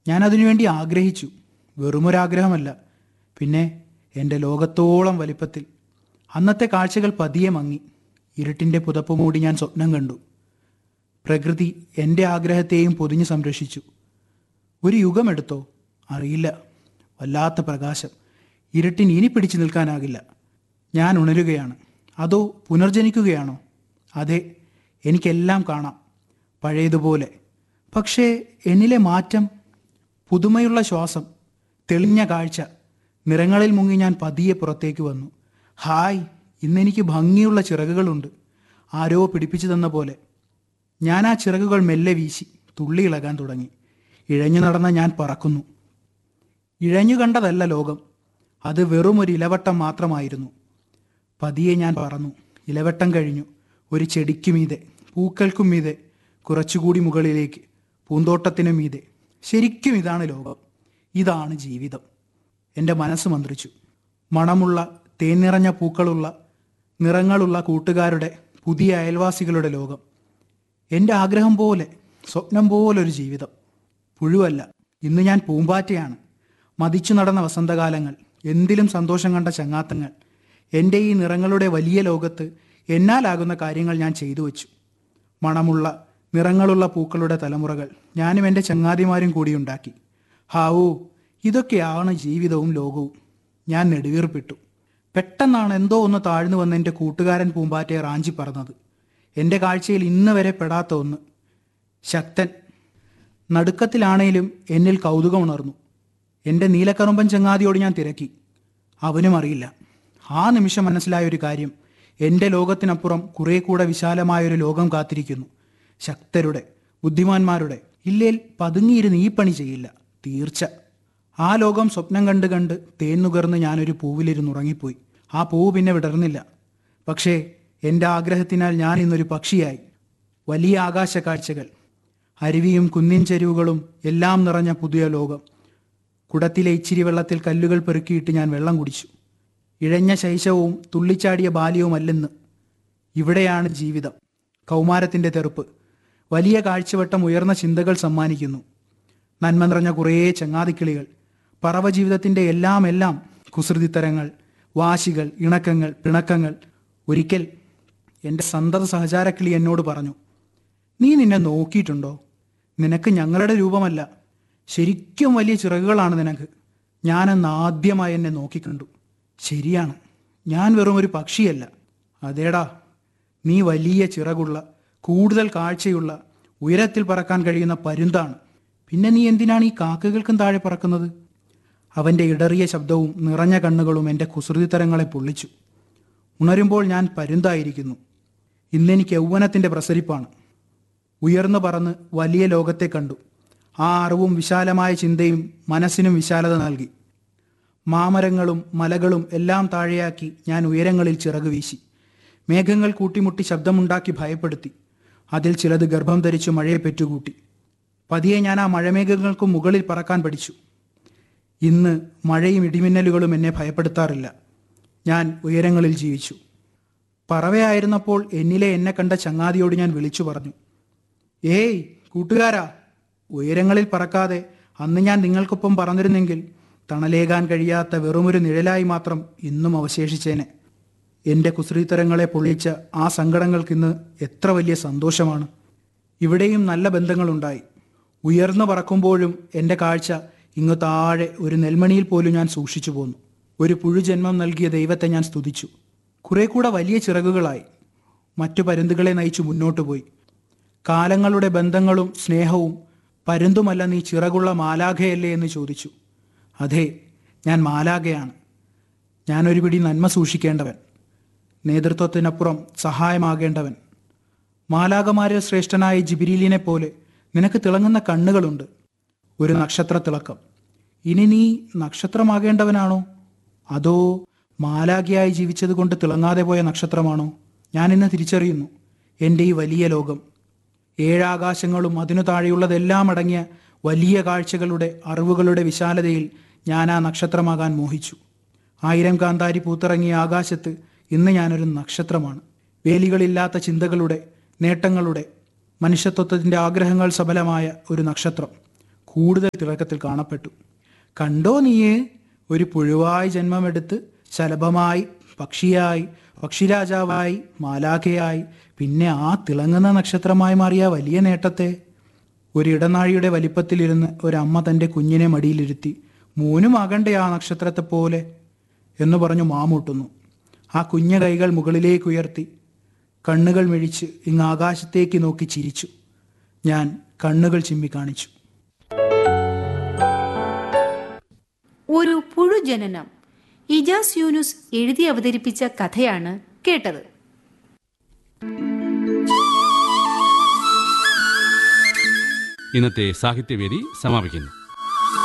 ഞാൻ അതിനുവേണ്ടി ആഗ്രഹിച്ചു വെറുമൊരാഗ്രഹമല്ല പിന്നെ എൻ്റെ ലോകത്തോളം വലിപ്പത്തിൽ അന്നത്തെ കാഴ്ചകൾ പതിയെ മങ്ങി ഇരുട്ടിൻ്റെ പുതപ്പ് മൂടി ഞാൻ സ്വപ്നം കണ്ടു പ്രകൃതി എൻ്റെ ആഗ്രഹത്തെയും പൊതിഞ്ഞ് സംരക്ഷിച്ചു ഒരു യുഗമെടുത്തോ അറിയില്ല വല്ലാത്ത പ്രകാശം ഇരുട്ടിന് ഇനി പിടിച്ചു നിൽക്കാനാകില്ല ഞാൻ ഉണരുകയാണ് അതോ പുനർജനിക്കുകയാണോ അതെ എനിക്കെല്ലാം കാണാം പഴയതുപോലെ പക്ഷേ എന്നിലെ മാറ്റം പുതുമയുള്ള ശ്വാസം തെളിഞ്ഞ കാഴ്ച നിറങ്ങളിൽ മുങ്ങി ഞാൻ പതിയെ പുറത്തേക്ക് വന്നു ഹായ് ഇന്നെനിക്ക് ഭംഗിയുള്ള ചിറകുകളുണ്ട് ആരോ പിടിപ്പിച്ചു തന്ന പോലെ ഞാൻ ആ ചിറകുകൾ മെല്ലെ വീശി തുള്ളി ഇളകാൻ തുടങ്ങി ഇഴഞ്ഞു നടന്ന ഞാൻ പറക്കുന്നു ഇഴഞ്ഞു കണ്ടതല്ല ലോകം അത് വെറും ഒരു ഇലവട്ടം മാത്രമായിരുന്നു പതിയെ ഞാൻ പറന്നു ഇലവട്ടം കഴിഞ്ഞു ഒരു ചെടിക്കു മീതെ പൂക്കൾക്കും മീതെ കുറച്ചുകൂടി മുകളിലേക്ക് പൂന്തോട്ടത്തിനു മീതെ ശരിക്കും ഇതാണ് ലോകം ഇതാണ് ജീവിതം എൻ്റെ മനസ്സ് മന്ത്രിച്ചു മണമുള്ള തേൻ നിറഞ്ഞ പൂക്കളുള്ള നിറങ്ങളുള്ള കൂട്ടുകാരുടെ പുതിയ അയൽവാസികളുടെ ലോകം എൻ്റെ ആഗ്രഹം പോലെ സ്വപ്നം പോലൊരു ജീവിതം പുഴുവല്ല ഇന്ന് ഞാൻ പൂമ്പാറ്റയാണ് മതിച്ചു നടന്ന വസന്തകാലങ്ങൾ എന്തിലും സന്തോഷം കണ്ട ചങ്ങാത്തങ്ങൾ എൻ്റെ ഈ നിറങ്ങളുടെ വലിയ ലോകത്ത് എന്നാലാകുന്ന കാര്യങ്ങൾ ഞാൻ ചെയ്തു വച്ചു മണമുള്ള നിറങ്ങളുള്ള പൂക്കളുടെ തലമുറകൾ ഞാനും എൻ്റെ ചങ്ങാതിമാരും കൂടി ഉണ്ടാക്കി ഹാവൂ ഇതൊക്കെയാണ് ജീവിതവും ലോകവും ഞാൻ നെടുവീർപ്പിട്ടു പെട്ടെന്നാണ് എന്തോ ഒന്ന് താഴ്ന്നു വന്ന് എൻ്റെ കൂട്ടുകാരൻ പൂമ്പാറ്റയെ റാഞ്ചി പറഞ്ഞത് എൻ്റെ കാഴ്ചയിൽ ഇന്ന് വരെ പെടാത്ത ഒന്ന് ശക്തൻ നടുക്കത്തിലാണേലും എന്നിൽ കൗതുകം ഉണർന്നു എൻ്റെ നീലക്കറുമ്പൻ ചങ്ങാതിയോട് ഞാൻ തിരക്കി അവനും അറിയില്ല ആ നിമിഷം മനസ്സിലായ ഒരു കാര്യം എൻ്റെ ലോകത്തിനപ്പുറം കുറേ കൂടെ വിശാലമായൊരു ലോകം കാത്തിരിക്കുന്നു ശക്തരുടെ ബുദ്ധിമാന്മാരുടെ ഇല്ലേൽ പതുങ്ങിയിരുന്ന് ഈ പണി ചെയ്യില്ല തീർച്ച ആ ലോകം സ്വപ്നം കണ്ട് കണ്ട് തേൻ നുകർന്ന് ഞാനൊരു പൂവിലിരുന്ന് ഉറങ്ങിപ്പോയി ആ പൂവ് പിന്നെ വിടർന്നില്ല പക്ഷേ എൻ്റെ ആഗ്രഹത്തിനാൽ ഞാൻ ഇന്നൊരു പക്ഷിയായി വലിയ ആകാശ കാഴ്ചകൾ അരുവിയും കുന്നിൻ ചെരുവുകളും എല്ലാം നിറഞ്ഞ പുതിയ ലോകം കുടത്തിലെ ഇച്ചിരി വെള്ളത്തിൽ കല്ലുകൾ പെറുക്കിയിട്ട് ഞാൻ വെള്ളം കുടിച്ചു ഇഴഞ്ഞ ശൈശവും തുള്ളിച്ചാടിയ ബാല്യവുമല്ലെന്ന് ഇവിടെയാണ് ജീവിതം കൗമാരത്തിൻ്റെ തെറുപ്പ് വലിയ കാഴ്ചവട്ടം ഉയർന്ന ചിന്തകൾ സമ്മാനിക്കുന്നു നന്മ നിറഞ്ഞ കുറേ ചങ്ങാതിക്കിളികൾ പറവ ജീവിതത്തിൻ്റെ എല്ലാം എല്ലാം കുസൃതിത്തരങ്ങൾ വാശികൾ ഇണക്കങ്ങൾ പിണക്കങ്ങൾ ഒരിക്കൽ എൻ്റെ സന്തത സഹചാരക്കിളി എന്നോട് പറഞ്ഞു നീ നിന്നെ നോക്കിയിട്ടുണ്ടോ നിനക്ക് ഞങ്ങളുടെ രൂപമല്ല ശരിക്കും വലിയ ചിറകുകളാണ് നിനക്ക് ഞാനെന്ന് ആദ്യമായി എന്നെ നോക്കിക്കണ്ടു ശരിയാണ് ഞാൻ വെറും ഒരു പക്ഷിയല്ല അതേടാ നീ വലിയ ചിറകുള്ള കൂടുതൽ കാഴ്ചയുള്ള ഉയരത്തിൽ പറക്കാൻ കഴിയുന്ന പരുന്താണ് പിന്നെ നീ എന്തിനാണ് ഈ കാക്കകൾക്കും താഴെ പറക്കുന്നത് അവൻ്റെ ഇടറിയ ശബ്ദവും നിറഞ്ഞ കണ്ണുകളും എൻ്റെ കുസൃതിത്തരങ്ങളെ പൊള്ളിച്ചു ഉണരുമ്പോൾ ഞാൻ പരുന്തായിരിക്കുന്നു ഇന്നെനിക്ക് യൗവനത്തിൻ്റെ പ്രസരിപ്പാണ് ഉയർന്നു പറന്ന് വലിയ ലോകത്തെ കണ്ടു ആ അറിവും വിശാലമായ ചിന്തയും മനസ്സിനും വിശാലത നൽകി മാമരങ്ങളും മലകളും എല്ലാം താഴെയാക്കി ഞാൻ ഉയരങ്ങളിൽ ചിറക് വീശി മേഘങ്ങൾ കൂട്ടിമുട്ടി ശബ്ദമുണ്ടാക്കി ഭയപ്പെടുത്തി അതിൽ ചിലത് ഗർഭം ധരിച്ചു മഴയെ പെറ്റുകൂട്ടി പതിയെ ഞാൻ ആ മഴമേഘങ്ങൾക്കും മുകളിൽ പറക്കാൻ പഠിച്ചു ഇന്ന് മഴയും ഇടിമിന്നലുകളും എന്നെ ഭയപ്പെടുത്താറില്ല ഞാൻ ഉയരങ്ങളിൽ ജീവിച്ചു പറവയായിരുന്നപ്പോൾ എന്നിലെ എന്നെ കണ്ട ചങ്ങാതിയോട് ഞാൻ വിളിച്ചു പറഞ്ഞു ഏയ് കൂട്ടുകാരാ ഉയരങ്ങളിൽ പറക്കാതെ അന്ന് ഞാൻ നിങ്ങൾക്കൊപ്പം പറഞ്ഞിരുന്നെങ്കിൽ തണലേകാൻ കഴിയാത്ത വെറുമൊരു നിഴലായി മാത്രം ഇന്നും അവശേഷിച്ചേനെ എൻ്റെ കുസൃതിത്തരങ്ങളെ പൊള്ളിച്ച ആ സങ്കടങ്ങൾക്കിന്ന് എത്ര വലിയ സന്തോഷമാണ് ഇവിടെയും നല്ല ബന്ധങ്ങളുണ്ടായി ഉയർന്നു പറക്കുമ്പോഴും എൻ്റെ കാഴ്ച ഇങ്ങു താഴെ ഒരു നെൽമണിയിൽ പോലും ഞാൻ സൂക്ഷിച്ചു പോന്നു ഒരു പുഴുജന്മം നൽകിയ ദൈവത്തെ ഞാൻ സ്തുതിച്ചു കുറെ കൂടെ വലിയ ചിറകുകളായി മറ്റു പരുന്തുകളെ നയിച്ചു മുന്നോട്ടു പോയി കാലങ്ങളുടെ ബന്ധങ്ങളും സ്നേഹവും പരുന്തുമല്ല നീ ചിറകുള്ള മാലാഖയല്ലേ എന്ന് ചോദിച്ചു അതെ ഞാൻ മാലാഖയാണ് ഞാനൊരു പിടി നന്മ സൂക്ഷിക്കേണ്ടവൻ നേതൃത്വത്തിനപ്പുറം സഹായമാകേണ്ടവൻ മാലാകമാരിൽ ശ്രേഷ്ഠനായ ജിബിരിലിനെ പോലെ നിനക്ക് തിളങ്ങുന്ന കണ്ണുകളുണ്ട് ഒരു നക്ഷത്ര തിളക്കം ഇനി നീ നക്ഷത്രമാകേണ്ടവനാണോ അതോ മാലാഖയായി ജീവിച്ചതുകൊണ്ട് തിളങ്ങാതെ പോയ നക്ഷത്രമാണോ ഞാൻ ഇന്ന് തിരിച്ചറിയുന്നു എൻ്റെ ഈ വലിയ ലോകം ഏഴാകാശങ്ങളും അതിനു താഴെയുള്ളതെല്ലാം അടങ്ങിയ വലിയ കാഴ്ചകളുടെ അറിവുകളുടെ വിശാലതയിൽ ഞാൻ ആ നക്ഷത്രമാകാൻ മോഹിച്ചു ആയിരം കാന്താരി പൂത്തിറങ്ങിയ ആകാശത്ത് ഇന്ന് ഞാനൊരു നക്ഷത്രമാണ് വേലികളില്ലാത്ത ചിന്തകളുടെ നേട്ടങ്ങളുടെ മനുഷ്യത്വത്തിൻ്റെ ആഗ്രഹങ്ങൾ സഫലമായ ഒരു നക്ഷത്രം കൂടുതൽ തിളക്കത്തിൽ കാണപ്പെട്ടു കണ്ടോ നീയേ ഒരു പുഴുവായി ജന്മമെടുത്ത് ശലഭമായി പക്ഷിയായി പക്ഷിരാജാവായി മാലാഖയായി പിന്നെ ആ തിളങ്ങുന്ന നക്ഷത്രമായി മാറിയ വലിയ നേട്ടത്തെ ഒരു ഇടനാഴിയുടെ വലിപ്പത്തിലിരുന്ന് ഒരമ്മ തൻ്റെ കുഞ്ഞിനെ മടിയിലിരുത്തി മൂന്നുമാകണ്ടേ ആ നക്ഷത്രത്തെ പോലെ എന്ന് പറഞ്ഞു മാമൂട്ടുന്നു ആ കുഞ്ഞ കൈകൾ മുകളിലേക്ക് ഉയർത്തി കണ്ണുകൾ മിഴിച്ച് ഇങ്ങ് ആകാശത്തേക്ക് നോക്കി ചിരിച്ചു ഞാൻ കണ്ണുകൾ ചിമ്മി കാണിച്ചു ഒരു പുഴുജനനം ഇജാസ് യൂനുസ് എഴുതി അവതരിപ്പിച്ച കഥയാണ് കേട്ടത് ഇന്നത്തെ സാഹിത്യവേദി സമാപിക്കുന്നു